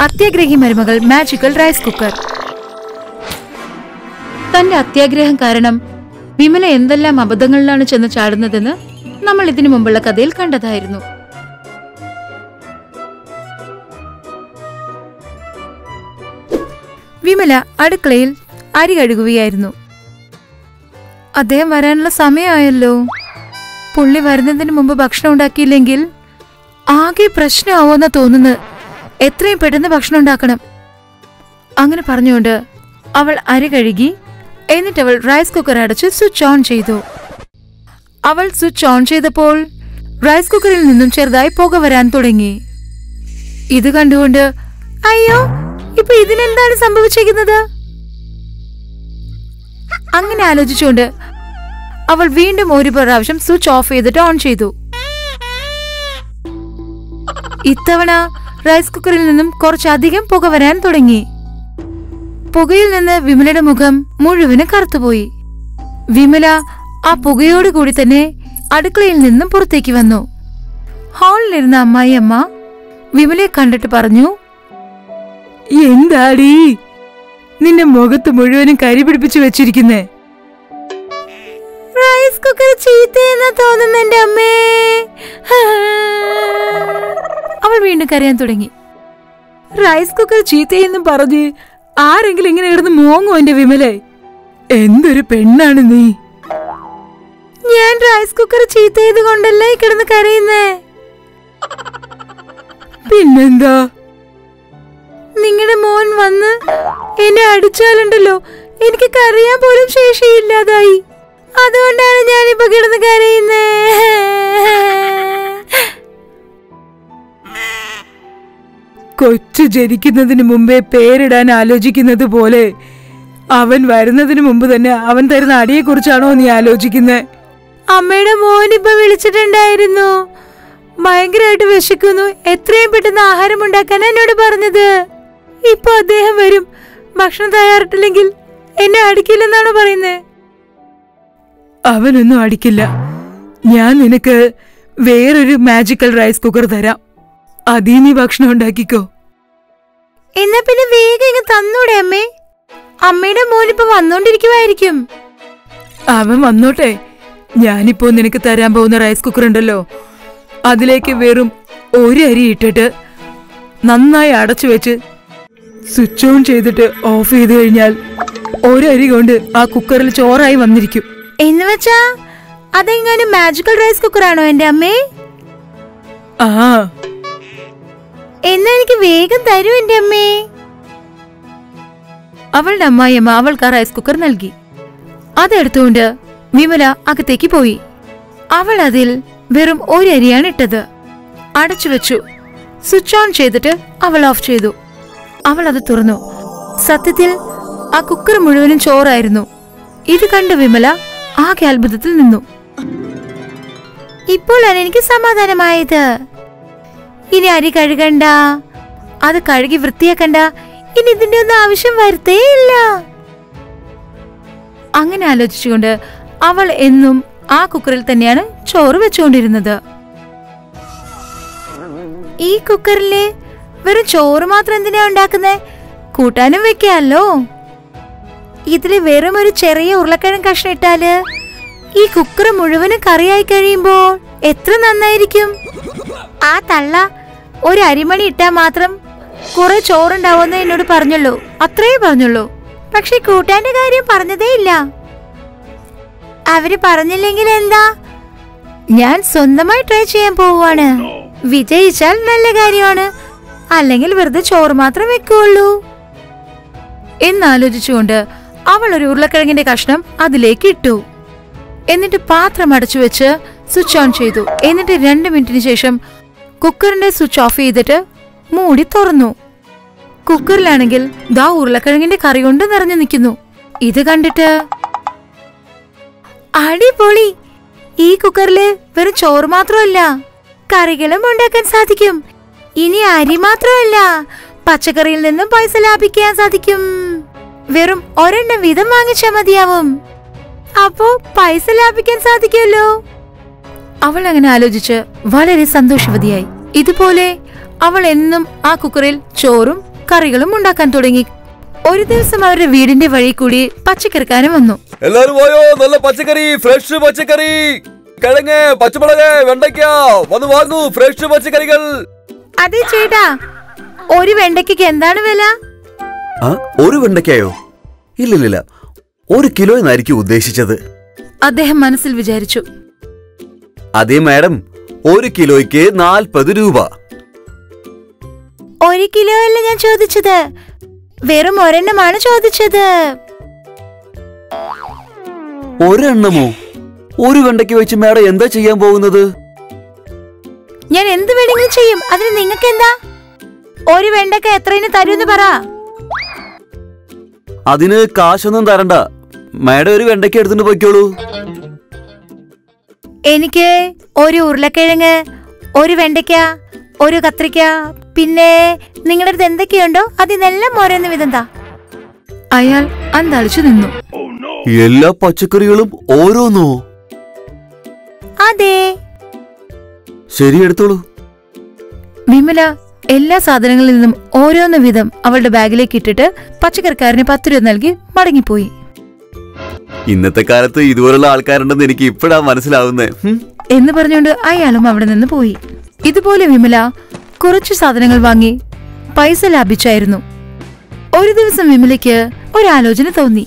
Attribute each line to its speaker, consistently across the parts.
Speaker 1: അത്യാഗ്രഹി മരുമകൾ magical rice cooker തന്റെ അത്യാഗ്രഹം കാരണം വിമല എന്തെല്ലാം അബദ്ധങ്ങളിലാണ് ചെന്ന് ചാടുന്നതെന്ന് നമ്മൾ ഇതിനു മുമ്പുള്ള കഥയിൽ കണ്ടതായിരുന്നു വിമല അടുക്കളയിൽ അരി കഴുകുകയായിരുന്നു അദ്ദേഹം വരാനുള്ള സമയമായല്ലോ പുള്ളി വരുന്നതിന് മുമ്പ് ഭക്ഷണം ഉണ്ടാക്കിയില്ലെങ്കിൽ ആകെ പ്രശ്നമാവുമെന്ന തോന്നുന്നത് എത്രയും പെട്ടെന്ന് ഭക്ഷണം ഉണ്ടാക്കണം അങ്ങനെ പറഞ്ഞുകൊണ്ട് അവൾ അരി കഴുകി എന്നിട്ട് അവൾ റൈസ് കുക്കർ അടച്ച് സ്വിച്ച് ഓൺ ചെയ്തു അവൾ സ്വിച്ച് ഓൺ ചെയ്തപ്പോൾ റൈസ് കുക്കറിൽ നിന്നും ചെറുതായി പുക വരാൻ തുടങ്ങി ഇത് കണ്ടുകൊണ്ട് അയ്യോ ഇപ്പൊ ഇതിനെന്താണ് സംഭവിച്ചിരിക്കുന്നത് അങ്ങനെ ആലോചിച്ചുകൊണ്ട് അവൾ വീണ്ടും ഒരു പ്രാവശ്യം സ്വിച്ച് ഓഫ് ചെയ്തിട്ട് ഓൺ ചെയ്തു ഇത്തവണ റൈസ് കുക്കറിൽ നിന്നും കുറച്ചധികം പുക വരാൻ തുടങ്ങി പുകയിൽ നിന്ന് വിമലയുടെ മുഖം മുഴുവനും കറുത്തുപോയി വിമല ആ പുകയോട് കൂടി തന്നെ അടുക്കളയിൽ നിന്നും പുറത്തേക്ക് വന്നു ഹാളിലിരുന്ന അമ്മായിയമ്മ വിമലയെ കണ്ടിട്ട് പറഞ്ഞു
Speaker 2: എന്താടി നിന്റെ മുഖത്ത് മുഴുവനും കരി പിടിപ്പിച്ചു വെച്ചിരിക്കുന്നേ
Speaker 1: റൈസ് കുക്കർ ചീത്തയെന്ന് തോന്നുന്നു എന്റെ അമ്മേ അവൾ വീണ്ടും കരയാൻ തുടങ്ങി
Speaker 2: റൈസ് കുക്കർ ചീത്തയെന്നും പറഞ്ഞ് ആരെങ്കിലും ഇങ്ങനെ കിടന്ന് മോങ്ങോ എന്റെ വിമലെ എന്തൊരു പെണ്ണാണ് നീ
Speaker 1: ഞാൻ റൈസ് കുക്കർ ചീത്തയത് കൊണ്ടല്ലേ ഈ കിടന്ന് കരയുന്നേ
Speaker 2: പിന്നെന്താ
Speaker 1: നിങ്ങളുടെ മോൻ വന്ന് എന്നെ അടിച്ചാലുണ്ടല്ലോ എനിക്ക് കരയാൻ പോലും ശേഷിയില്ലാതായി അതുകൊണ്ടാണ് ഞാനിപ്പോ കിടന്ന് കരയുന്നേ
Speaker 2: കൊച്ചു ജനിക്കുന്നതിന് മുമ്പേ പേരിടാൻ ആലോചിക്കുന്നത് പോലെ അവൻ വരുന്നതിന് മുമ്പ് തന്നെ അവൻ തരുന്ന അടിയെക്കുറിച്ചാണോ നീ ആലോചിക്കുന്നത്
Speaker 1: അമ്മയുടെ മോൻ ഇപ്പൊ വിളിച്ചിട്ടുണ്ടായിരുന്നു ഭയങ്കരമായിട്ട് വിശക്കുന്നു എത്രയും പെട്ടെന്ന് ആഹാരം ഉണ്ടാക്കാൻ എന്നോട് പറഞ്ഞത് ഇപ്പൊ അദ്ദേഹം വരും ഭക്ഷണം തയ്യാറിട്ടില്ലെങ്കിൽ എന്നെ അടിക്കില്ലെന്നാണ് പറയുന്നത്
Speaker 2: അവനൊന്നും അടിക്കില്ല ഞാൻ നിനക്ക് വേറൊരു മാജിക്കൽ റൈസ് കുക്കർ തരാം അതീ നീ ഭക്ഷണം ഉണ്ടാക്കിക്കോ
Speaker 1: എന്നാ പിന്നെ വേഗം ഇങ്ങ് തന്നൂടെ അമ്മേ അമ്മയുടെ മോൻ ഇപ്പൊ വന്നോണ്ടിരിക്കുവായിരിക്കും
Speaker 2: അവൻ വന്നോട്ടെ ഞാനിപ്പോ നിനക്ക് തരാൻ പോകുന്ന റൈസ് കുക്കർ ഉണ്ടല്ലോ അതിലേക്ക് വെറും ഒരു അരി ഇട്ടിട്ട് നന്നായി അടച്ചു വെച്ച് സ്വിച്ച് ഓൺ ചെയ്തിട്ട് ഓഫ് ചെയ്ത് കഴിഞ്ഞാൽ ഒരരി കൊണ്ട് ആ കുക്കറിൽ ചോറായി വന്നിരിക്കും
Speaker 1: എന്ന് വെച്ചാ അതെങ്ങാനും മാജിക്കൽ റൈസ് കുക്കറാണോ എന്റെ അമ്മേ
Speaker 2: ആ
Speaker 1: എന്നാ എനിക്ക് വേഗം തരൂ എന്റെ അമ്മേ അവളുടെ അമ്മായിയമ്മ അവൾക്ക് ആ റൈസ് കുക്കർ നൽകി അതെടുത്തുകൊണ്ട് വിമല അകത്തേക്ക് പോയി അവൾ അതിൽ വെറും ഒരു അരിയാണ് ഇട്ടത് അടച്ചു വെച്ചു സ്വിച്ച് ഓൺ ചെയ്തിട്ട് അവൾ ഓഫ് ചെയ്തു അവൾ അത് തുറന്നു സത്യത്തിൽ ആ കുക്കർ മുഴുവനും ചോറായിരുന്നു ഇത് കണ്ട വിമല ആകെ അത്ഭുതത്തിൽ നിന്നു ഇപ്പോഴാണ് എനിക്ക് സമാധാനമായത് ഇനി അരി കഴുകണ്ട അത് കഴുകി വൃത്തിയാക്കണ്ട ഇനി ഇതിന്റെ ഒന്നും ആവശ്യം വരുത്തേ ഇല്ല അങ്ങനെ ആലോചിച്ചുകൊണ്ട് അവൾ എന്നും ആ കുക്കറിൽ തന്നെയാണ് ചോറ് വെച്ചുകൊണ്ടിരുന്നത് ഈ കുക്കറില് വെറും ചോറ് മാത്രം എന്തിനാ ഉണ്ടാക്കുന്നേ കൂട്ടാനും വെക്കാമല്ലോ ഇതില് വെറും ഒരു ചെറിയ ഉരുളക്കിഴങ്ങ് കഷ്ണം ഇട്ടാല് ഈ കുക്കർ മുഴുവനും കറിയായി കഴിയുമ്പോൾ എത്ര നന്നായിരിക്കും ആ തള്ള ഒരു അരിമണി ഇട്ടാ മാത്രം കുറെ ചോറുണ്ടാവുമെന്ന് എന്നോട് പറഞ്ഞുള്ളൂ അത്രേ പറഞ്ഞുള്ളൂ പക്ഷെ കൂട്ടാന്റെ കാര്യം പറഞ്ഞതേ ഇല്ല അവര് പറഞ്ഞില്ലെങ്കിൽ എന്താ ഞാൻ സ്വന്തമായി ട്രൈ ചെയ്യാൻ പോവുകയാണ് വിജയിച്ചാൽ നല്ല കാര്യമാണ് അല്ലെങ്കിൽ വെറുതെ ചോറ് മാത്രം വെക്കുള്ളൂ എന്നാലോചിച്ചുകൊണ്ട് അവൾ ഒരു ഉരുളക്കിഴങ്ങിന്റെ കഷ്ണം അതിലേക്ക് ഇട്ടു എന്നിട്ട് പാത്രം അടച്ചു വെച്ച് സ്വിച്ച് ഓൺ ചെയ്തു എന്നിട്ട് രണ്ട് മിനിറ്റിന് ശേഷം കുക്കറിന്റെ സ്വിച്ച് ഓഫ് ചെയ്തിട്ട് മൂടി തുറന്നു കുക്കറിലാണെങ്കിൽ ദാ ഉരുളക്കിഴങ്ങിന്റെ കറി കൊണ്ട് നിറഞ്ഞു നിൽക്കുന്നു ഇത് കണ്ടിട്ട് അടിപൊളി ഈ കുക്കറില് വെറും ചോറ് മാത്രമല്ല കറികളും ഉണ്ടാക്കാൻ സാധിക്കും ഇനി അരി മാത്രമല്ല പച്ചക്കറിയിൽ നിന്നും പൈസ ലാഭിക്കാൻ സാധിക്കും വെറും ഒരെണ്ണം വീതം വാങ്ങിച്ചാൽ മതിയാവും അപ്പോ പൈസ ലാഭിക്കാൻ സാധിക്കുമല്ലോ അവൾ അങ്ങനെ ആലോചിച്ച് വളരെ സന്തോഷവതിയായി ഇതുപോലെ അവൾ എന്നും ആ കുക്കറിൽ ചോറും കറികളും ഉണ്ടാക്കാൻ തുടങ്ങി ഒരു ദിവസം അവരുടെ വീടിന്റെ വഴി കൂടി പച്ചക്കറിക്കാരൻ വന്നു
Speaker 3: എല്ലാരും പോയോ നല്ല പച്ചക്കറി ഫ്രഷ് പച്ചക്കറി കിഴങ്ങ് പച്ചമുളക് വെണ്ടയ്ക്ക വന്ന് വാങ്ങൂ ഫ്രഷ് പച്ചക്കറികൾ
Speaker 1: അതെ ചേട്ടാ ഒരു വെണ്ടയ്ക്ക് എന്താണ് വില
Speaker 3: ആ ഒരു വെണ്ടയ്ക്കായോ ഇല്ലില്ല ഒരു കിലോ എന്നായിരിക്കും ഉദ്ദേശിച്ചത്
Speaker 1: അദ്ദേഹം മനസ്സിൽ വിചാരിച്ചു
Speaker 3: അതെ മാഡം ഒരു കിലോയ്ക്ക് നാൽപ്പത് രൂപ
Speaker 1: ഒരു കിലോ അല്ല ഞാൻ ചോദിച്ചത് വെറും ഒരെണ്ണമാണ് ചോദിച്ചത്
Speaker 3: ഒരെണ്ണമോ ഒരു വെണ്ടയ്ക്ക് വെച്ച് മാഡം എന്താ ചെയ്യാൻ പോകുന്നത്
Speaker 1: ഞാൻ എന്ത് വേണമെങ്കിലും ചെയ്യും അതിന് നിങ്ങൾക്ക് എന്താ ഒരു വെണ്ടക്ക എത്രയിന് തരൂന്ന് പറ
Speaker 3: അതിന് കാശൊന്നും തരണ്ട മാഡം ഒരു വെണ്ടയ്ക്ക് എടുത്തിട്ട് പൊയ്ക്കോളൂ
Speaker 1: എനിക്ക് ഒരു ഉരുളക്കിഴങ്ങ് ഒരു വെണ്ടയ്ക്ക ഒരു കത്രിക്ക പിന്നെ നിങ്ങളുടെ അടുത്ത് എന്തൊക്കെയുണ്ടോ അതിനെല്ലാം ഓരോന്ന് വിധം താ അയാൾ അന്തളിച്ചു നിന്നു
Speaker 3: എല്ലാ പച്ചക്കറികളും ഓരോന്നോ
Speaker 1: അതെ
Speaker 3: ശരി എടുത്തോളൂ
Speaker 1: വിമല എല്ലാ സാധനങ്ങളിൽ നിന്നും ഓരോന്ന് വീതം അവളുടെ ബാഗിലേക്ക് ഇട്ടിട്ട് പച്ചക്കറിക്കാരന് പത്ത് രൂപ നൽകി മടങ്ങിപ്പോയി
Speaker 3: ഇന്നത്തെ കാലത്ത് ഇതുപോലുള്ള ആൾക്കാരുണ്ടെന്ന് എനിക്ക് ഇപ്പോഴാ മനസ്സിലാവുന്നേ ഹും.
Speaker 1: എന്ന് പറഞ്ഞുകൊണ്ട് അയാളും അവിടെ നിന്ന് പോയി ഇതുപോലെ വിമല കുറച്ചു സാധനങ്ങൾ വാങ്ങി പൈസ ലാഭിച്ചായിരുന്നു ഒരു ദിവസം വിമലയ്ക്ക് ഒരാലോചന തോന്നി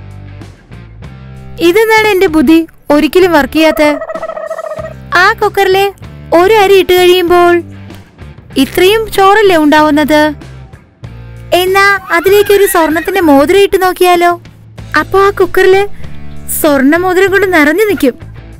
Speaker 1: ഇതെന്താണ് എന്റെ ബുദ്ധി ഒരിക്കലും വർക്ക് ചെയ്യാത്ത ആ കുക്കറിലെ ഒരു അരി ഇട്ട് കഴിയുമ്പോൾ ഇത്രയും ചോറല്ലേ ഉണ്ടാവുന്നത് എന്നാ അതിലേക്ക് ഒരു സ്വർണത്തിന്റെ മോതിരം ഇട്ട് നോക്കിയാലോ അപ്പൊ ആ കുക്കറില് സ്വർണ്ണ മോതിരം കൊണ്ട് നിറഞ്ഞു നിൽക്കും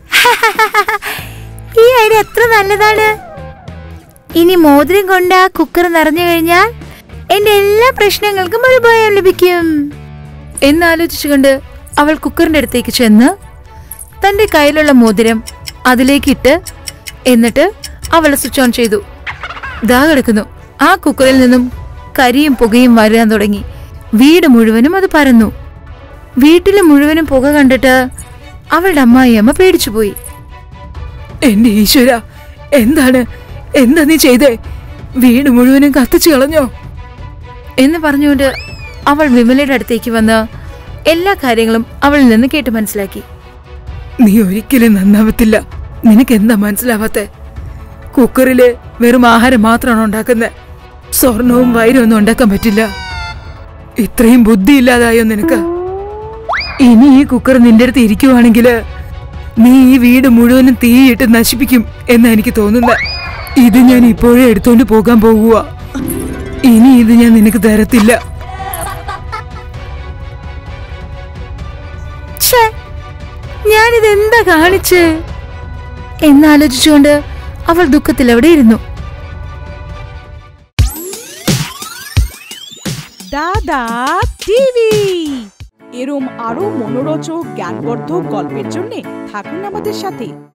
Speaker 1: ഈ ഐഡിയ എത്ര നല്ലതാണ് ഇനി മോതിരം കൊണ്ട് ആ കുക്കർ നിറഞ്ഞു കഴിഞ്ഞാൽ എന്റെ എല്ലാ പ്രശ്നങ്ങൾക്കും ഒരു ഭയം ലഭിക്കും എന്നാലോചിച്ചുകൊണ്ട് അവൾ കുക്കറിന്റെ അടുത്തേക്ക് ചെന്ന് തന്റെ കയ്യിലുള്ള മോതിരം അതിലേക്കിട്ട് എന്നിട്ട് അവൾ സ്വിച്ച് ഓൺ ചെയ്തു ദാ കിടക്കുന്നു ആ കുക്കറിൽ നിന്നും കരിയും പുകയും വരാൻ തുടങ്ങി വീട് മുഴുവനും അത് പരന്നു വീട്ടിൽ മുഴുവനും പുക കണ്ടിട്ട് അവളുടെ അമ്മായിയമ്മ പേടിച്ചുപോയി
Speaker 2: എന്റെ ഈശ്വര എന്താണ് എന്താ നീ ചെയ്തേ വീട് മുഴുവനും കത്തിച്ചു കളഞ്ഞോ
Speaker 1: എന്ന് പറഞ്ഞുകൊണ്ട് അവൾ വിമലയുടെ അടുത്തേക്ക് വന്ന് എല്ലാ കാര്യങ്ങളും അവളിൽ നിന്ന് കേട്ട് മനസ്സിലാക്കി
Speaker 2: നീ ഒരിക്കലും നന്നാവത്തില്ല നിനക്ക് എന്താ മനസ്സിലാവാത്തെ കുക്കറില് വെറും ആഹാരം മാത്രമാണ് ഉണ്ടാക്കുന്നത് സ്വർണവും വൈരവും ഒന്നും ഉണ്ടാക്കാൻ പറ്റില്ല ഇത്രയും ബുദ്ധി ഇല്ലാതായോ നിനക്ക് ഇനി ഈ കുക്കർ നിന്റെ അടുത്ത് ഇരിക്കുവാണെങ്കിൽ നീ ഈ വീട് മുഴുവനും തീയിട്ട് നശിപ്പിക്കും എന്നാ എനിക്ക് തോന്നുന്നത് ഇത് ഞാൻ ഇപ്പോഴേ എടുത്തോണ്ട് പോകാൻ പോകുക ഇനി ഇത് ഞാൻ നിനക്ക് തരത്തില്ല
Speaker 1: ഛേ, ഞാനിത് എന്താ കാണിച്ച് എന്നാലോചിച്ചുകൊണ്ട് അവൾ ദുഃഖത്തിൽ അവിടെ ഇരുന്നു
Speaker 4: দাদা টিভি এরম আরো মনোরোচক জ্ঞানবর্ধক গল্পের জন্য থাকুন আমাদের সাথে